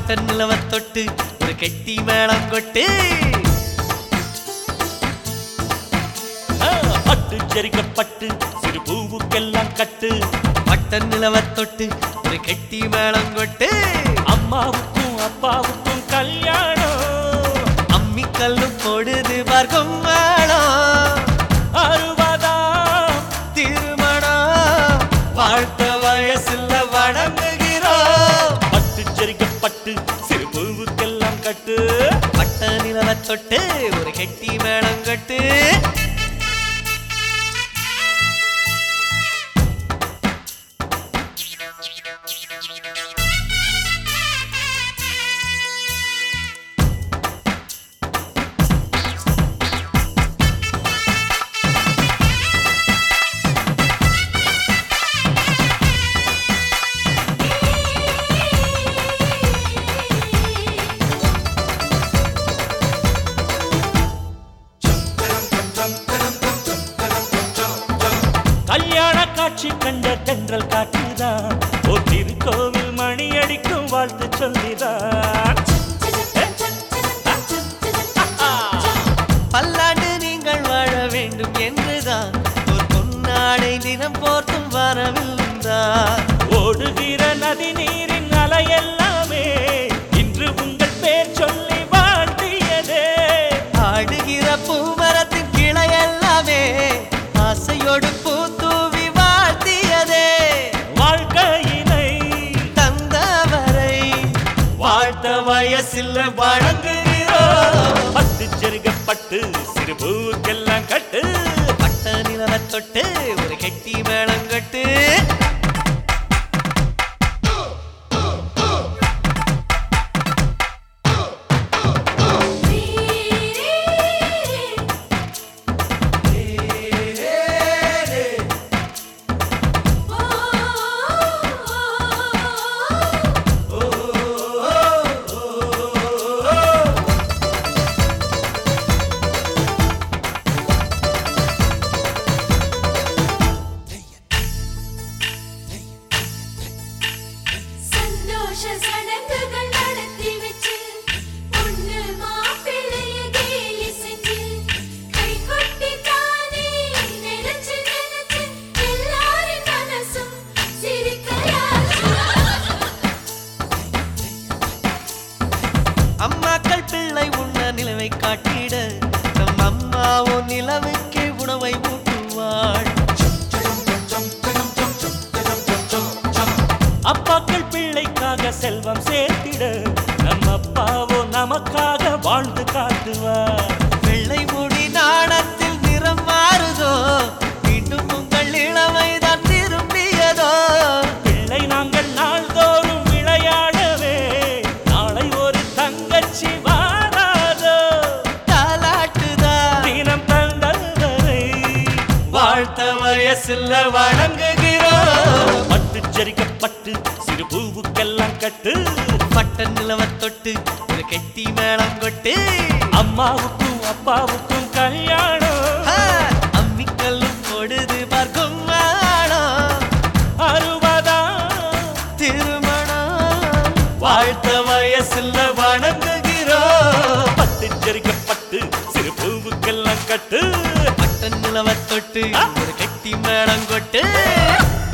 button நிலவ தொட்டு ஒரு கெட்டி மேளம் கொட்டு பட்டு ஜரிக்கப்பட்டு சிறு பூவுக்கெல்லாம் கட்டு பட்டன் நிலவ தொட்டு ஒரு கெட்டி மேளம் கொட்டு அம்மாவுக்கும் அப்பாவுக்கும் கல்யாணம் அம்மி கல்லும் பொழுது பார்க்கும் மேளம் அறுபதாம் திருமணம் வாழ்த்த வயசுல வணங்குகிறோம் பட்டு ஜரிக்கப்பட்டு சிறு பூவுக்கெல்லாம் கட்டு பட்ட நிலவ தொட்டு ஒரு கெட்டி மேளம் கொட்டு கல்யாண காட்சி கண்ட தென்றல் காட்டுதான் ஓ திருக்கோவில் மணி அடிக்கும் வாழ்த்து சொல்லிதான் பல்லாண்டு நீங்கள் வாழ வேண்டும் என்றுதான் ஒரு பொன்னாடை தினம் போர்த்தும் வரவில்லைதான் ஓடுகிற நதி நீரின் அலையெல்லாமே இன்று உங்கள் பேர் சொல்லி வாழ்த்தியதே ஆடுகிற பூமரத்தின் கிளையெல்லாமே ஆசையோடு பூத்தூவி வாழ்த்தியதே வாழ்க்கையினை தந்தவரை வாழ்த்த வயசில் வழங்குகிறோம் பட்டு செருகப்பட்டு சிறு பூவுக்கெல்லாம் கட்டு பட்ட நிலவ தொட்டு ஒரு கெட்டி மேளம் கட்டு சந்தோஷ சடங்குகள் நடத்தி வச்சு பொண்ணு மாப்பிள்ளைய கேலி செஞ்சு கை கொட்டி தானே நினைச்சு நினைச்சு எல்லாரின் மனசும் சிரிக்கையாச்சு அம்மாக்கள் பிள்ளை உண்ண நிலவை காட்டிட நம் அம்மாவோ நிலவுக்கு உணவை ஊட்டுவாள் அப்பாக்கள் பிள்ளைக்காக செல்வம் சேர்த்திட நம்ம அப்பாவோ நமக்காக வாழ்ந்து காட்டுவார் வெள்ளை முடி நாணத்தில் நிறம் மாறுதோ மீண்டும் உங்கள் இளமைதான் திரும்பியதோ பிள்ளை நாங்கள் நாள்தோறும் விளையாடவே நாளை ஒரு தங்கச்சி வாராதோ தாலாட்டுதா தினம் தந்தவரை வாழ்த்த வயசுல வணங்குகிறோம் பட்டு ஜரிக்கப்பட்டு சிறு பூவுக்கெல்லாம் கட்டு பட்ட நிலவ தொட்டு ஒரு கெட்டி மேளம் கொட்டு அம்மாவுக்கும் அப்பாவுக்கும் கல்யாணம் ஆ, அம்மிக்கல்லும் பொழுது பார்க்கும் மேளம் அறுபதாம் திருமணம் வாழ்த்த வயசுல வணங்குகிறோம் பட்டு ஜரிக்கப்பட்டு சிறு பூவுக்கெல்லாம் கட்டு பட்ட நிலவ தொட்டு ஒரு கெட்டி மேளம் கொட்டு